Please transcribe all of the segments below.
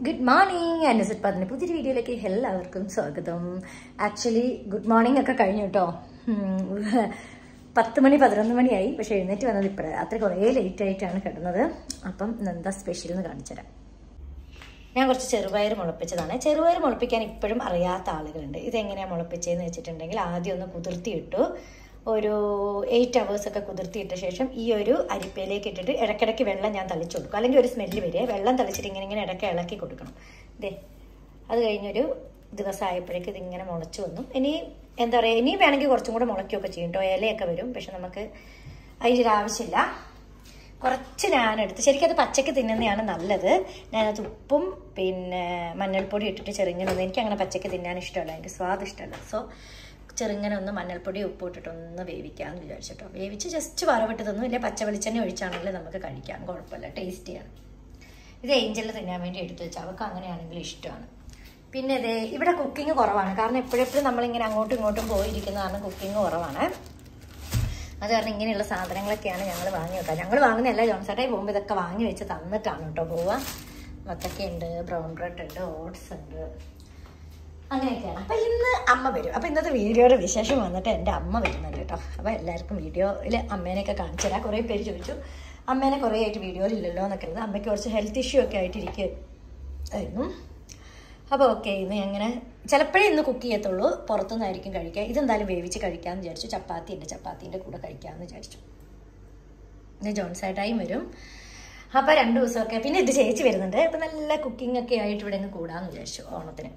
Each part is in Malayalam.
ഗുഡ് മോർണിംഗ് അനുസരിച്ച് പതിന് പുതിയൊരു വീഡിയോയിലേക്ക് എല്ലാവർക്കും സ്വാഗതം ആക്ച്വലി ഗുഡ് മോർണിംഗ് ഒക്കെ കഴിഞ്ഞു കേട്ടോ ഉം, പത്ത് മണി പതിനൊന്ന് മണിയായി പക്ഷെ എഴുന്നേറ്റ് വന്നത് ഇപ്പോഴേ രാത്രി കുറേ ലേറ്റ് ആയിട്ടാണ് കിടന്നത് അപ്പം ഇന്ന് എന്താ സ്പെഷ്യൽ എന്ന് കാണിച്ചുതരാം ഞാൻ കുറച്ച് ചെറുപയർ മുളപ്പിച്ചതാണ് ചെറുപയർ മുളപ്പിക്കാൻ ഇപ്പോഴും അറിയാത്ത ആളുകളുണ്ട് ഇതെങ്ങനെയാണ് മുളപ്പിച്ചതെന്ന് വെച്ചിട്ടുണ്ടെങ്കിൽ ആദ്യം ഒന്ന് കുതിർത്തിയിട്ടു ഒരു എയ്റ്റ് അവേഴ്സ് ഒക്കെ കുതിർത്തിയിട്ട ശേഷം ഈ ഒരു അരിപ്പയിലേക്ക് ഇട്ടിട്ട് ഇടയ്ക്കിടയ്ക്ക് വെള്ളം ഞാൻ തളിച്ചു കൊടുക്കും അല്ലെങ്കിൽ ഒരു സ്മെല്ല് വരിക വെള്ളം തളിച്ചിട്ട് ഇങ്ങനെ ഇങ്ങനെ ഇടയ്ക്ക് ഇളക്കി കൊടുക്കണം ഇതേ അത് കഴിഞ്ഞൊരു ദിവസമായപ്പോഴേക്ക് ഇതിങ്ങനെ മുളച്ചു വന്നു ഇനി എന്താ പറയുക ഇനിയും വേണമെങ്കിൽ കുറച്ചും കൂടെ മുളയ്ക്കുകയൊക്കെ ചെയ്യും കേട്ടോ ഇലയൊക്കെ വരും പക്ഷെ നമുക്ക് അതിൻ്റെ ഒരു ആവശ്യമില്ല കുറച്ച് ഞാനെടുത്ത് ശരിക്കും അത് പച്ചക്ക് തിന്നുന്നതാണ് നല്ലത് ഞാനത് ഉപ്പും പിന്നെ മഞ്ഞൾപ്പൊടി ഇട്ടിട്ട് ചെറുങ്ങനൊന്നും എനിക്ക് അങ്ങനെ പച്ചക്ക് തിന്നാൻ ഇഷ്ടമല്ല എനിക്ക് സ്വാദ് ഇഷ്ടമല്ല സോ ചെറുങ്ങനെ ഒന്ന് മഞ്ഞൾപ്പൊടി ഉപ്പ് ഇട്ടിട്ട് ഒന്ന് വേവിക്കാമെന്ന് വിചാരിച്ചിട്ടോ വേവിച്ച് ജസ്റ്റ് വറവിട്ട് തന്നു ഇല്ല പച്ച വെളിച്ചെണ്ണ ഒഴിച്ചാണെങ്കിൽ നമുക്ക് കഴിക്കാം കുഴപ്പമില്ല ടേസ്റ്റിയാണ് ഇത് ഏഞ്ചലിൽ തിന്നാൻ വേണ്ടി എടുത്തു വെച്ചാൽ അവൾക്ക് അങ്ങനെയാണെങ്കിൽ ഇഷ്ടമാണ് പിന്നെ ഇതേ ഇവിടെ കുക്കിംഗ് കുറവാണ് കാരണം എപ്പോഴെപ്പോഴും നമ്മളിങ്ങനെ അങ്ങോട്ടും ഇങ്ങോട്ടും പോയിരിക്കുന്ന കാരണം കുക്കിംഗ് കുറവാണ് അത് കാരണം ഇങ്ങനെയുള്ള സാധനങ്ങളൊക്കെയാണ് ഞങ്ങൾ വാങ്ങി വെക്കുക ഞങ്ങൾ വാങ്ങുന്നതല്ല ജോൺസേട്ടായി പോകുമ്പോൾ ഇതൊക്കെ വാങ്ങി വെച്ച് തന്നിട്ടാണ് കേട്ടോ പോവുക വത്തക്കയുണ്ട് ബ്രൗൺ ബ്രെഡ് ഉണ്ട് ഓട്സ് ഉണ്ട് അങ്ങനെയൊക്കെയാണ് അപ്പം ഇന്ന് അമ്മ വരും അപ്പം ഇന്നത്തെ വീഡിയോയുടെ വിശേഷം വന്നിട്ട് എൻ്റെ അമ്മ വരുന്നുണ്ട് കേട്ടോ അപ്പോൾ എല്ലാവർക്കും വീഡിയോയിൽ അമ്മേനെയൊക്കെ കാണിച്ചു തരാം കുറേ പേര് ചോദിച്ചു അമ്മേനെ കുറേ ആയിട്ട് വീഡിയോയിൽ ഇല്ലല്ലോ എന്നൊക്കെ ഉള്ളത് അമ്മയ്ക്ക് കുറച്ച് ഹെൽത്ത് ഇഷ്യൂ ഒക്കെ ആയിട്ടിരിക്കുമായിരുന്നു അപ്പോൾ ഓക്കെ ഇന്ന് അങ്ങനെ ചിലപ്പോഴേ ഇന്ന് കുക്ക് ചെയ്യത്തുള്ളൂ പുറത്തുനിന്നായിരിക്കും കഴിക്കുക ഇതെന്തായാലും വേവിച്ച് കഴിക്കാമെന്ന് വിചാരിച്ചു ചപ്പാത്തി ഉണ്ട് ചപ്പാത്തിൻ്റെ കൂടെ കഴിക്കാമെന്ന് വിചാരിച്ചു ഇന്ന് ജോൺസേട്ടായും വരും അപ്പോൾ രണ്ട് ദിവസമൊക്കെ പിന്നെ ഇത് ചേച്ചി വരുന്നുണ്ട് അപ്പം നല്ല കുക്കിംഗ് ഒക്കെ ആയിട്ട് ഇവിടെ നിന്ന് കൂടാമെന്ന് വിചാരിച്ചു ഓണത്തിന്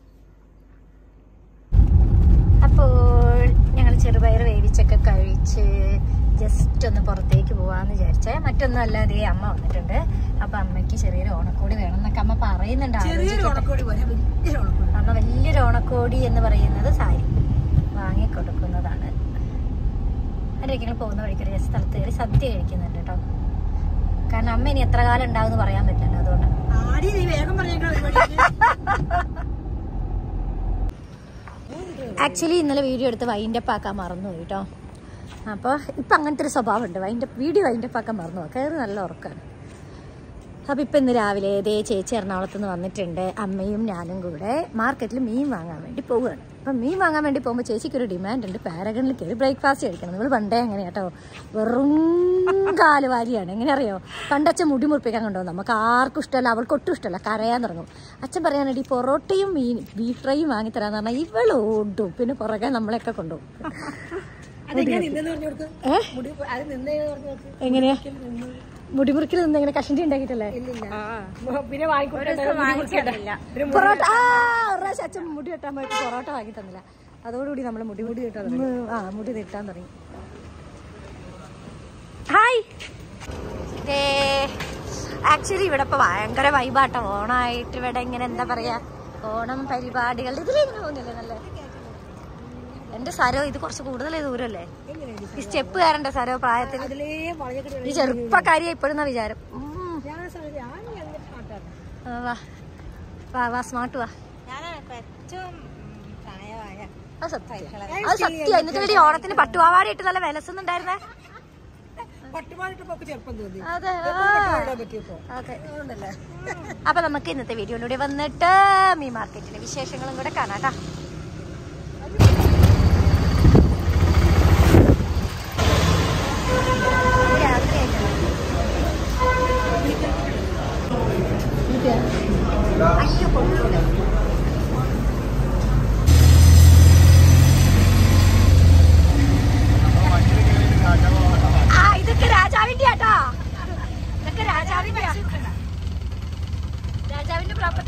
അപ്പോൾ ഞങ്ങൾ ചെറുപയർ വേവിച്ചൊക്കെ കഴിച്ച് ജസ്റ്റ് ഒന്ന് പുറത്തേക്ക് പോവാന്ന് വിചാരിച്ചേ മറ്റൊന്നും അല്ലാതെ അമ്മ വന്നിട്ടുണ്ട് അപ്പൊ അമ്മയ്ക്ക് ചെറിയൊരു ഓണക്കോടി വേണം എന്നൊക്കെ അമ്മ പറയുന്നുണ്ട് ചെറിയൊരു ആലോചിക്കട്ടെ. ഉണക്കോടി പോലെ വലിയൊരു ഉണക്കോടി അമ്മ വലിയൊരു ഓണക്കോടി എന്ന് പറയുന്നത് സാരി വാങ്ങിക്കൊടുക്കുന്നതാണ് ആരെങ്കിലും പോകുന്ന വഴിക്കൊരു ജസ്റ്റ് സ്ഥലത്ത് കയറി സദ്യ കഴിക്കുന്നുണ്ട് കേട്ടോ കാരണം അമ്മ ഇനി എത്ര കാലം ഉണ്ടാവും പറയാൻ പറ്റില്ല അതുകൊണ്ട് ആടി നീ വേഗം പറഞ്ഞേക്കണ പരിപാടി ആക്ച്വലി ഇന്നലെ വീഡിയോ എടുത്ത് വൈൻഡപ്പ് ആക്കാൻ മറന്നുപോയി കേട്ടോ അപ്പോൾ ഇപ്പം അങ്ങനത്തെ ഒരു സ്വഭാവമുണ്ട് വൈൻഡപ്പ് വീഡിയോ വൈൻഡപ്പ് ആക്കാൻ മറന്നു പോകും കയറി നല്ല ഉറക്കമാണ് അപ്പോൾ ഇപ്പം ഇന്ന് രാവിലെ ദേ ചേച്ചി എറണാകുളത്ത് നിന്ന് വന്നിട്ടുണ്ട് അമ്മയും ഞാനും കൂടെ മാർക്കറ്റിൽ മീൻ വാങ്ങാൻ വേണ്ടി പോവുകയാണ് അപ്പം മീൻ വാങ്ങാൻ വേണ്ടി പോകുമ്പോൾ ചേച്ചിക്ക് ഒരു ഡിമാൻഡ് ഉണ്ട് പാരഗണിൽ കയറി ബ്രേക്ക്ഫാസ്റ്റ് കഴിക്കണം നിങ്ങൾ പണ്ടേ എങ്ങനെയാ കേട്ടോ വെറും കാലുവാരിയാണ് എങ്ങനെ അറിയോ പണ്ടച്ഛൻ മുടി മുറിപ്പിക്കാൻ കൊണ്ടുപോകും നമുക്ക് ആർക്കും ഇഷ്ടമല്ല അവൾക്ക് ഒട്ടും ഇഷ്ടമല്ല കരയാൻ തുടങ്ങും അച്ഛൻ പറയാനായിട്ട് ഈ പൊറോട്ടയും മീൻ ബീഫ് ഫ്രൈയും വാങ്ങി തരാന്ന് പറഞ്ഞാൽ ഇവള് ഓടും പിന്നെ പുറകെ നമ്മളെയൊക്കെ കൊണ്ടുപോകും അതെങ്ങനെ നിന്നെന്ന് പറഞ്ഞു കൊടുത്തു മുടി അത് നിന്നേന്ന് പറഞ്ഞു കൊടുത്തു എങ്ങനെയാ മുടി മുറിക്കൽ നിന്ന് ഇങ്ങനെ കഷണ്ടി ഉണ്ടാക്കിയിട്ടല്ലേ പിന്നെ വാങ്ങിക്കൊണ്ടില്ല പൊറോട്ട ആ ഒരു പ്രാവശ്യം അച്ഛൻ മുടി വെട്ടാൻ പോയിട്ട് പൊറോട്ട വാങ്ങി തന്നില്ല അതോടുകൂടി നമ്മൾ മുടി മുടി കിട്ടാൻ ആ മുടി നീട്ടാൻ തുടങ്ങി ഹായ് ആക്ച്വലി ഇവിടെ ഇപ്പൊ ഭയങ്കര വൈബാട്ടോ ഓണമായിട്ട് ഇവിടെ ഇങ്ങനെ എന്താ പറയാ ഓണം പരിപാടികൾ ഇതിലിങ്ങനെ പോകുന്നില്ലേ നല്ല എന്റെ സരോ ഇത് കുറച്ച് കൂടുതൽ ദൂരല്ലേ ഈ സ്റ്റെപ്പ് കയറണ്ട സരോ പ്രായത്തിൽ അതിലേ വളഞ്ഞിട്ട് ഈ ചെറുപ്പക്കാരിയെ ഇപ്പോഴും വിചാരം ഉം. ഞാൻ ഞാൻ എന്നിട്ട് മാറ്റാറ് ആ, വാ വാ വാ സ്മാർട്ട് വാ ഏറ്റവും പ്രായമായ അത് സത്യം അത് സത്യം എന്നിട്ട് വേണ്ടി ഓണത്തിന് പട്ടുപാവാടി ഇട്ട് നല്ല വിലസുന്നുണ്ടായിരുന്നേ പട്ടുപാടിട്ടപ്പോ ഒക്കെ ചെറുപ്പം തോന്നി അതെ പട്ടുപാടാൻ പറ്റിയപ്പോ അതെ അതുകൊണ്ടല്ലേ അപ്പൊ നമുക്ക് ഇന്നത്തെ വീഡിയോയിലൂടെ വന്നിട്ട് മീൻ മാർക്കറ്റിലെ വിശേഷങ്ങളും കൂടെ കാണാട്ടാ അയ്യോ കൊള്ളൂല ആ ഇതൊക്കെ രാജാവിന്റെ ആട്ടോ ഇതൊക്കെ രാജാവിന്റെ രാജാവിന്റെ പ്രോപ്പർട്ടി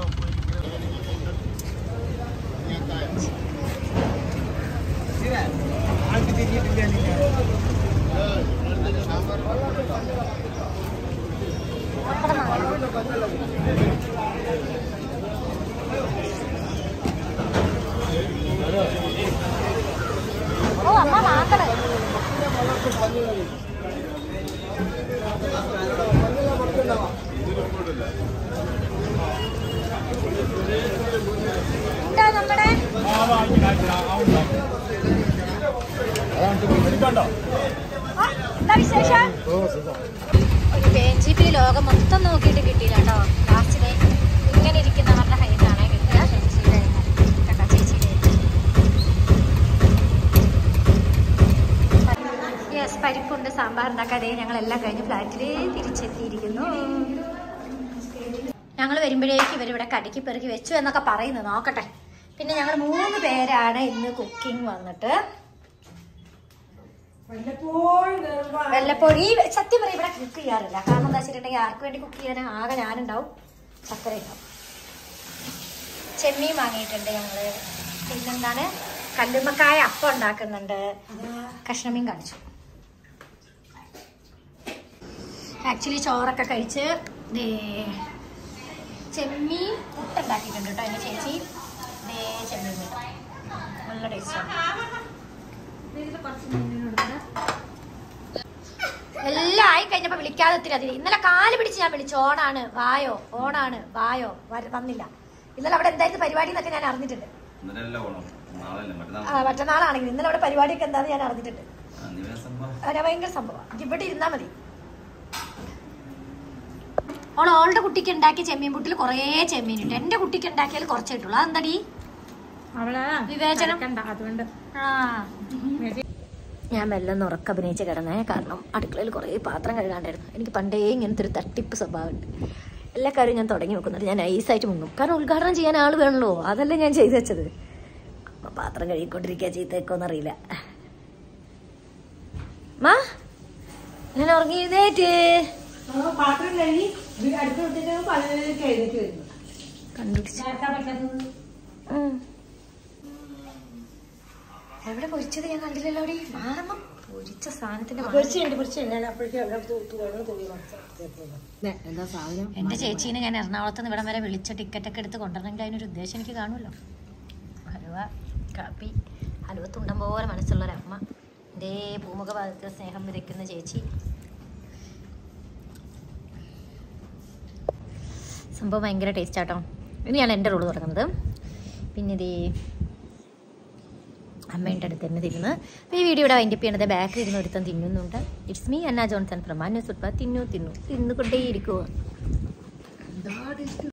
ഓ അമ്മ മാക്കളെ എന്താ നമ്മുടെ ആ, എന്താ വിശേഷം ഒരു പേ ജി പി ലോകം മൊത്തം നോക്കിയിട്ട് കിട്ടിയില്ല കേട്ടോ ലാസ്റ്റ് ഡേ ദേ ഞങ്ങളെല്ലാം കഴിഞ്ഞ് ഫ്ലാറ്റിൽ തിരിച്ചെത്തിയിരിക്കുന്നു ഞങ്ങൾ വരുമ്പോഴേക്ക് ഇവരിവിടെ കടുക്കി പെറുക്കി വെച്ചു എന്നൊക്കെ പറയുന്നു നോക്കട്ടെ പിന്നെ ഞങ്ങൾ മൂന്ന് പേരാണ് ഇന്ന് കുക്കിംഗ് വന്നിട്ട് വല്ലപ്പോഴും കേറുമ്പോ വല്ലപ്പോഴും ഈ സത്യം പറയും ഇവിടെ കുക്ക് ചെയ്യാറില്ല കാരണം എന്താ വെച്ചിട്ടുണ്ടെങ്കിൽ ആർക്ക് വേണ്ടി കുക്ക് ചെയ്യാൻ ആകെ ഞാനുണ്ടാവും ചക്കര ഉണ്ടാവും ചെമ്മീൻ വാങ്ങിയിട്ടുണ്ട് ഞങ്ങള് പിന്നെന്താണ് കല്ലുമ്മക്കായ അപ്പം ഉണ്ടാക്കുന്നുണ്ട് കഷ്ണമീൻ കാണിച്ചു ആക്ച്വലി ചോറൊക്കെ കഴിച്ച് ദേ ചെമ്മീൻ പുട്ടുണ്ടാക്കിയിട്ടുണ്ട് കേട്ടോ എൻ്റെ ചേച്ചി ദേ ചെമ്മീൻ പുട്ട്. നല്ല ടേസ്റ്റാണ് എല്ലാം ആയി കഴിഞ്ഞപ്പോ വിളിക്കാതെ ഒത്തിരി അതിന് ഇന്നലെ കാല് പിടിച്ച് ഞാൻ വിളിച്ചു ഓണാണ് വായോ ഓണാണ് വായോ വര- വന്നില്ല ഇന്നലെ അവിടെ എന്തായിരുന്നു പരിപാടി എന്നൊക്കെ ഞാൻ അറിഞ്ഞിട്ടുണ്ട് ഇന്നലെയല്ല ഓണം നാളെയല്ല മറ്റന്നാൾ ആ, മറ്റന്നാളാണെങ്കിൽ ഇന്നലെ അവിടെ പരിപാടിയൊക്കെ എന്താന്ന് ഞാൻ അറിഞ്ഞിട്ടുണ്ട് ആ, നീ വേറെ സംഭവം അവരെ ഭയങ്കര സംഭവം ഇവിടെ ഇരുന്നാ മതി ഓൾ ഓളുടെ കുട്ടിക്ക് ഉണ്ടാക്കിയ ചെമ്മീൻ പുട്ടിൽ കുറേ ചെമ്മീൻ ഉണ്ട് എന്റെ കുട്ടിക്ക് ഉണ്ടാക്കിയാൽ കുറച്ചേ കിട്ടുള്ളൂ അതെന്താടി അവളെ വിവേചനം കണ്ട അതുകൊണ്ട് ആ ഞാൻ മെല്ലെ ഒന്ന് ഉറക്ക അഭിനയിച്ച് കിടന്നേ കാരണം അടുക്കളയിൽ കുറേ പാത്രം കഴുകാണ്ടായിരുന്നു എനിക്ക് പണ്ടേ ഇങ്ങനത്തെ ഒരു തട്ടിപ്പ് സ്വഭാവമുണ്ട് എല്ലാ കാര്യവും ഞാൻ തുടങ്ങി വെക്കുന്നത് ഞാൻ ഐസായിട്ട് മുങ്ങും കാരണം ഉദ്ഘാടനം ചെയ്യാൻ ആൾ വേണമല്ലോ അതല്ലേ ഞാൻ ചെയ്തു വെച്ചത് അപ്പൊ പാത്രം കഴുകിക്കൊണ്ടിരിക്കുക ചീത്തയൊക്കെന്നറിയില്ല മാ ഞാൻ ഉറങ്ങി എഴുന്നേറ്റ് അവള് പാത്രം കഴുകി ഇത് അടുത്ത് വിട്ടിട്ട് പതിനേഴ് എഴുന്നേറ്റ് വരുന്നു കണ്ടുപിടിച്ചു നേരത്തെ പറ്റാത്തത് ഉം. എവിടെ പൊരിച്ചത് ഞാൻ കണ്ടില്ലല്ലോ അവിടെ മാറണം പൊരിച്ച സാധനത്തിന്റെ മണം. പൊരിച്ചുണ്ട് പൊരിച്ചുണ്ട് ഞാൻ അപ്പോഴേക്കും അവിടെ തുകകൾ തുണി എന്താ സാധനം എന്റെ ചേച്ചീനെ ഞാൻ എറണാകുളത്ത് നിന്ന് ഇവിടം വരെ വിളിച്ച ടിക്കറ്റ് ഒക്കെ എടുത്ത് കൊണ്ടുവരണമെങ്കിൽ അതിനൊരു ഉദ്ദേശം എനിക്ക് കാണുമല്ലോ ഹലുവ കാപ്പി ഹലുവ തുണ്ടം പോലെ മനസ്സുള്ള ഒരമ്മ ഇതേ പൂമുഖ ഭാഗത്ത് സ്നേഹം വിതയ്ക്കുന്ന ചേച്ചി സംഭവം ഭയങ്കര ടേസ്റ്റ് ആട്ടോ ഇനിയാണ് എൻ്റെ റോള് തുടങ്ങുന്നത് പിന്നെ ഇതേ അമ്മയുടെ അടുത്ത് തന്നെ തിരുന്ന് അപ്പോൾ ഈ വീഡിയോ ഇവിടെ വൈൻഡപ്പ് ചെയ്യണത് ബാക്കിൽ ഇരുന്ന് ഒരുത്തൻ തിന്നുന്നുണ്ട് it's me Anna Johnson from അന്യൂസ് ഉൾപ്പെടെ തിന്നു തിന്നു തിന്നുകൊണ്ടേയിരിക്കുക